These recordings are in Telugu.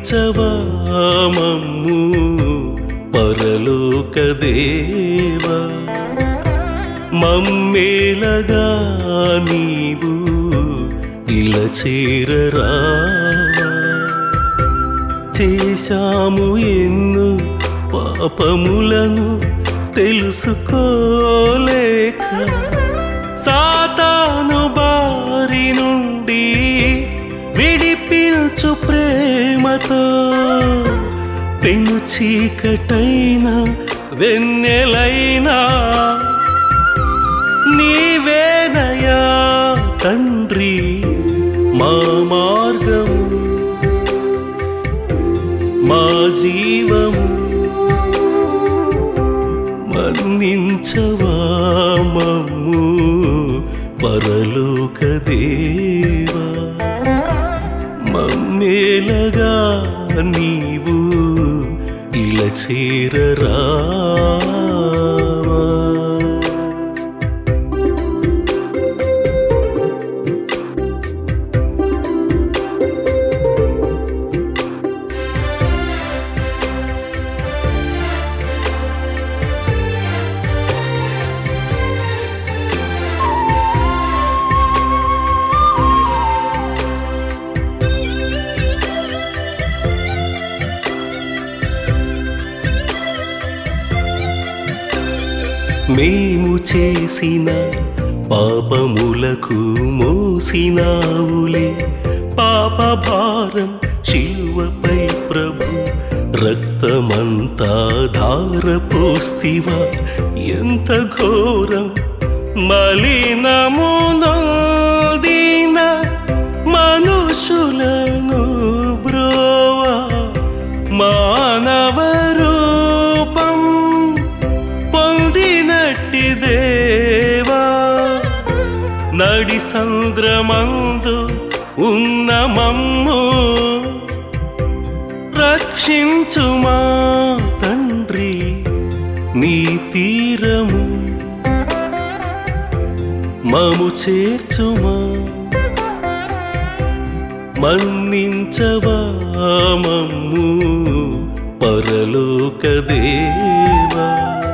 మన్నించవా మమ్ము పరలోక దేవా మమ్మేలగా నీవు ఇలా చేరరా చేశాము ఎన్ను పాపములను తెలుసుకోలేక సాతాను బారి నుండి విడిపించు ప్రేమతో పెను చీకటైన వెన్నెలైనా నీవేనయా తండ్రి మా మార్గము మా జీవము మన్నించవా మమ్ము పరలోక దేవా మమ్మేలగా నీవు ఇలా చేరరా మేము చేసిన పాపములకు మోసినావులే పాప భారం శిలువపై ప్రభు రక్తమంతా ధార పోస్తివా ఎంత ఘోరం మలినమునోదిన మనుషులను బ్రోవా మానవ రూపం పొందినట్టి దేవా నడి సంద్రమందు ఉన్న మమ్ము రక్షించుమా తండ్రి నీ తీరము మము చేర్చుమా మన్నించవా మమ్ము పరలోక దేవా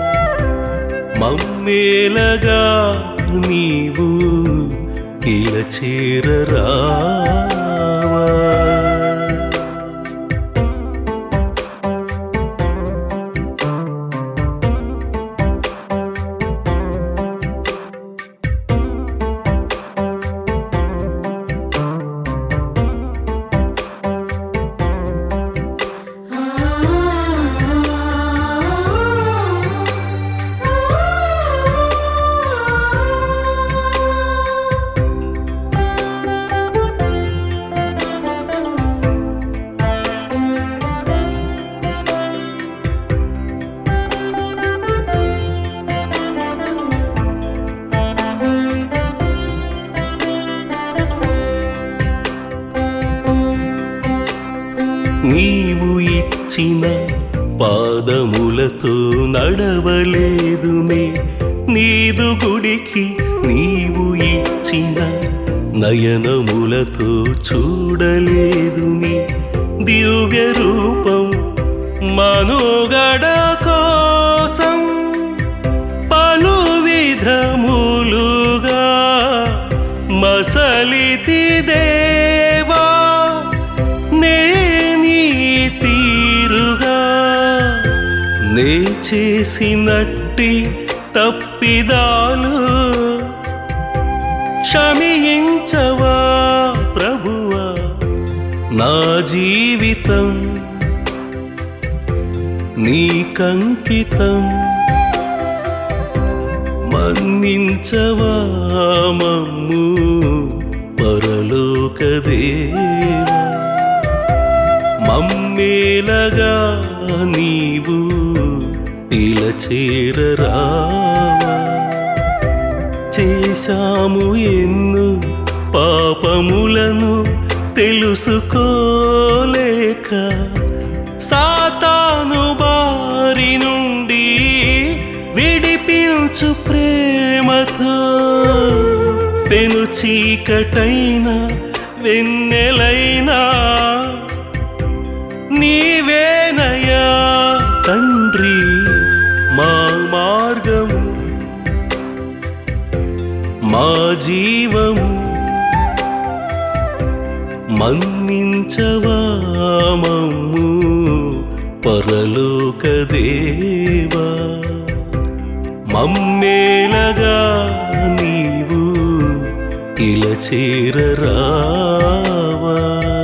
మమ్మేలగా నీవు ఇలా చేరరావా నీవు ఇచ్చిన పాదములతో నడవలేదునే నీదు గుడికి నీవు ఇచ్చిన నయనములతో చూడలేదుని దివ్య రూపం మనుగడ కోసం పలు విధములుగా మసలితి దేవా నే నీ తీరుగా నే చేసినట్టి తప్పిదాలు క్షమించవా ప్రభువా నా జీవితం నీకంకితం మన్నించవా మమ్ము పరలోక దేవా మమ్మేలగా నీవు ఇలా చేరరావా చేశాము ఎన్ను పాపములను తెలుసుకోలేక సాతాను బారి నుండి విడిపించు ప్రేమతో పెను చీకటైన వెన్నెలైనా మన్నించవా మమ్ము పరలోక దేవా మమ్మేలగా నీవు ఇలా చేరరావా